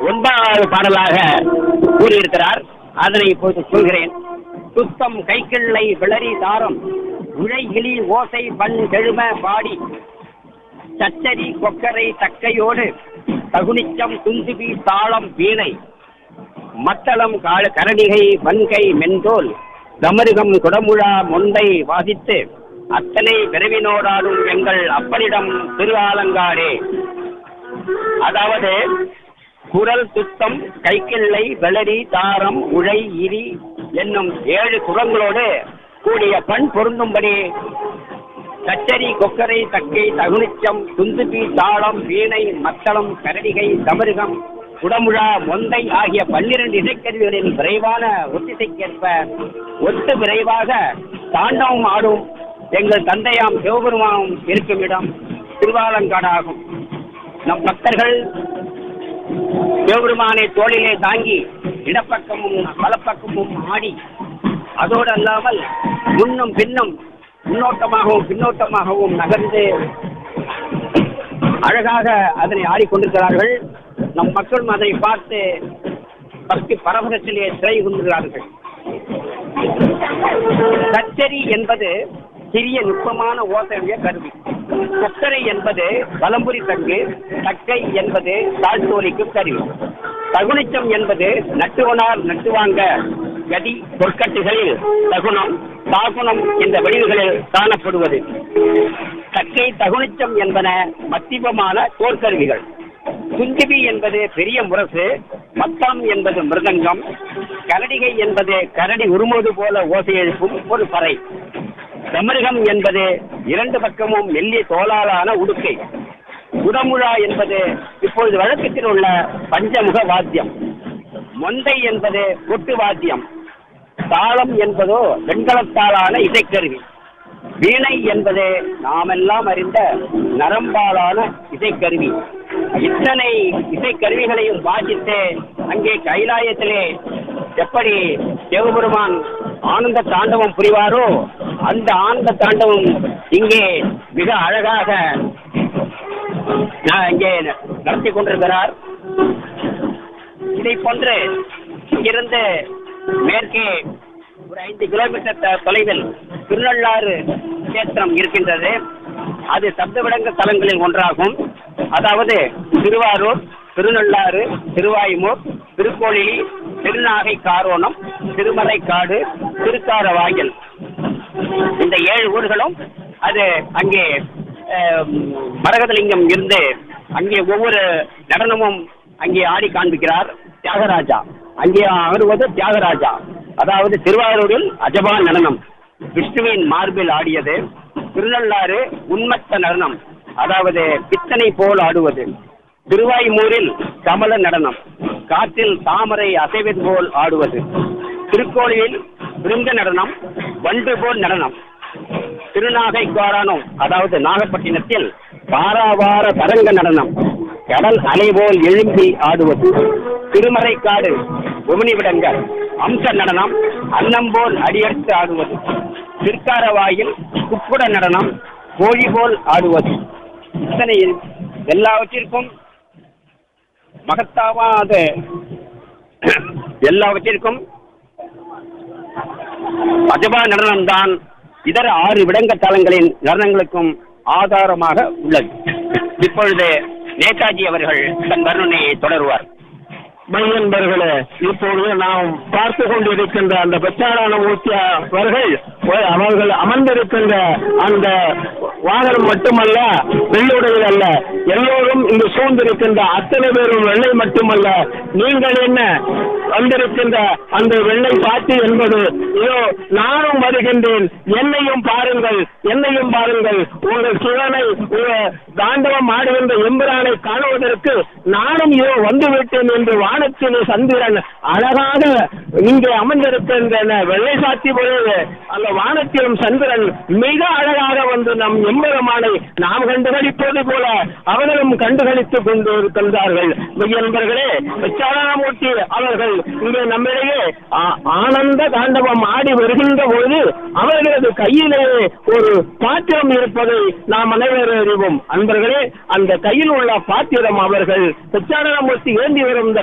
ஒன்பதாவது பாடலாக கூறியிருக்கிறார் அதனை இப்போது சொல்கிறேன் சுத்தம் கைக்கிள்ளை விளரி தாரம் உழை கிளி ஓசை பண் கெழும பாடி சச்சரி கொக்கரை தக்கையோடு தகுனிச்சம் துந்துபி தாளம் வீணை மத்தளம் கால கரடிகை வன்கை மென்தோல் தமருகம் குடமுழா மொந்தை வாசித்து அத்தனை விரைவினோடாடும் எங்கள் அப்பனிடம் திரு ஆலங்காடே அதாவது குரல் சுத்தம் கைக்கிள்ளை வெளரி தாரம் உழை இரி என்னும் ஏழு குரங்களோடு கூடிய பண் பொருந்தும்படி கச்சரி கொக்கரை தக்கை தகுனிச்சம் துந்துபி தாளம் வீணை மத்தளம் கரடிகை தமருகம் குடமுழா மொந்தை ஆகிய பன்னிரண்டு இசைக்கருவிகளின் விரைவான ஒத்திசைக்கேற்ப ஒத்து விரைவாக தாண்டவம் ஆடும் எங்கள் தந்தையாம் சிவபெருமானும் இருக்கும் இடம் திருவாலங்காடாகும் நம் பக்தர்கள் சிவபெருமானை தோளிலே தாங்கி இடப்பக்கமும் வலப்பக்கமும் ஆடி அதோடு அல்லாமல் முன்னும் பின்னும் முன்னோட்டமாகவும் பின்னோட்டமாகவும் நகர்ந்து அழகாக அதனை ஆடிக்கொண்டிருக்கிறார்கள் நம் மக்களும் அதை பார்த்து பக்தி பரவசத்திலே திரை கொண்டிருக்கிறார்கள் கச்சேரி என்பது சிறிய நுட்பமான ஓசையுடைய கருவி கொக்கரை என்பது வலம்புரி தங்கு தக்கை என்பது தாழ்த்தோலிக்கு கருவி தகுனிச்சம் என்பது நட்டுவனார் நட்டுவாங்க கதி பொற்கட்டுகளில் தகுணம் தாகுணம் என்ற வடிவுகளில் காணப்படுவது தக்கை தகுனிச்சம் என்பன மத்தியமமான தோற்கருவிகள் குந்திபி என்பது பெரிய முரசு மத்தம் என்பது மிருதங்கம் கரடிகை என்பது கரடி உருமுவது போல ஓசை எழுப்பும் ஒரு பறை சமருகம் என்பது இரண்டு பக்கமும் மெல்லிய தோலாலான உடுக்கை குடமுழா என்பது இப்பொழுது வழக்கத்தில் உள்ள பஞ்சமுக வாத்தியம் மொந்தை என்பது கொட்டு வாத்தியம் தாளம் என்பதோ வெண்கலத்தாலான இசைக்கருவி வீணை என்பது நாமெல்லாம் அறிந்த நரம்பாலான இசைக்கருவி இத்தனை இசைக்கருவிகளையும் வாசித்து அங்கே கைலாயத்திலே எப்படி சிவபெருமான் ஆனந்த தாண்டவம் புரிவாரோ அந்த ஆனந்த தாண்டவம் இங்கே மிக அழகாக நான் இங்கே நடத்தி கொண்டிருக்கிறார் இதை போன்று இங்கிருந்து மேற்கே ஒரு ஐந்து கிலோமீட்டர் த- தொலைவில் திருநள்ளாறு கேத்திரம் இருக்கின்றது அது சப்தவிடங்க தலங்களில் ஒன்றாகும் அதாவது திருவாரூர் திருநள்ளாறு திருவாயுமூர் திருக்கோளிலி திருநாகை காரோணம் திருமலைக்காடு திருக்காரவாயல் இந்த ஏழு ஊர்களும் அது அங்கே அஹ், மரகதலிங்கம் இருந்து அங்கே ஒவ்வொரு நடனமும் அங்கே ஆடி காண்பிக்கிறார் தியாகராஜா அங்கே ஆடுவது தியாகராஜா அதாவது திருவாரூரில் அஜபான் நடனம் விஷ்ணுவின் மார்பில் ஆடியது திருநள்ளாறு உன்மத்த நடனம் அதாவது பித்தனை போல் ஆடுவது திருவாய்மூரில் கமல நடனம் காற்றில் தாமரை அசைவது போல் ஆடுவது திருக்கோயிலில் விருந்த நடனம் வண்டு போல் நடனம் திருநாகைக்காரானம் அதாவது நாகப்பட்டினத்தில் பாராவார தரங்க நடனம் கடல் அலை போல் எழும்பி ஆடுவது திருமறைக்காடு உமினிவிடங்க அம்ச நடனம் அன்னம் போல் அடியெடுத்து ஆடுவது திருக்காரவாயில் குப்புட நடனம் கோழி போல் ஆடுவது இத்தனை எல்லாவற்றிற்கும் மகத்தாவாத எல்லாவற்றிற்கும் அஜபா நடனம்தான் இதர ஆறு விடங்க தலங்களின் நடனங்களுக்கும் ஆதாரமாக உள்ளது இப்பொழுது நேதாஜி அவர்கள் தன் வர்ணனையை தொடருவார் மையன்பர்களே இப்பொழுது நாம் பார்த்து கொண்டிருக்கின்ற அந்த பிரச்சாரான ஊர்த்தி அவர்கள் அவர்கள் அமர்ந்திருக்கின்ற அந்த வாகனம் மட்டுமல்ல வெள்ளுடையில் அல்ல எல்லோரும் இங்கு சூழ்ந்திருக்கின்ற அத்தனை பேரும் வெள்ளை மட்டுமல்ல நீங்கள் என்ன வந்திருக்கின்ற அந்த வெள்ளை பாட்டு என்பது இதோ நானும் வருகின்றேன் என்னையும் பாருங்கள் என்னையும் பாருங்கள் உங்கள் சிவனை உங்கள் தாண்டவம் ஆடுகின்ற எம்பிரானை காணுவதற்கு நானும் இதோ வந்துவிட்டேன் என்று வானத்திலே சந்திரன் அழகாக இங்கே அமர்ந்திருக்கின்றன வெள்ளை சாத்தி பொழுது அந்த வானத்திலும் சந்திரன் மிக அழகாக வந்து நம் எம்பெருமானை நாம் கண்டுகளிப்பது போல அவர்களும் கண்டுகளித்துக் கொண்டு இருக்கின்றார்கள் மெய்யன்பர்களே விசாரணாமூர்த்தி அவர்கள் இங்கே நம்மிடையே ஆ- ஆனந்த தாண்டவம் ஆடி வருகின்ற பொழுது அவர்களது கையிலேயே ஒரு பாத்திரம் இருப்பதை நாம் அனைவரும் அறிவோம் அன்பர்களே அந்த கையில் உள்ள பாத்திரம் அவர்கள் விசாரணாமூர்த்தி ஏந்தி வரும் இந்த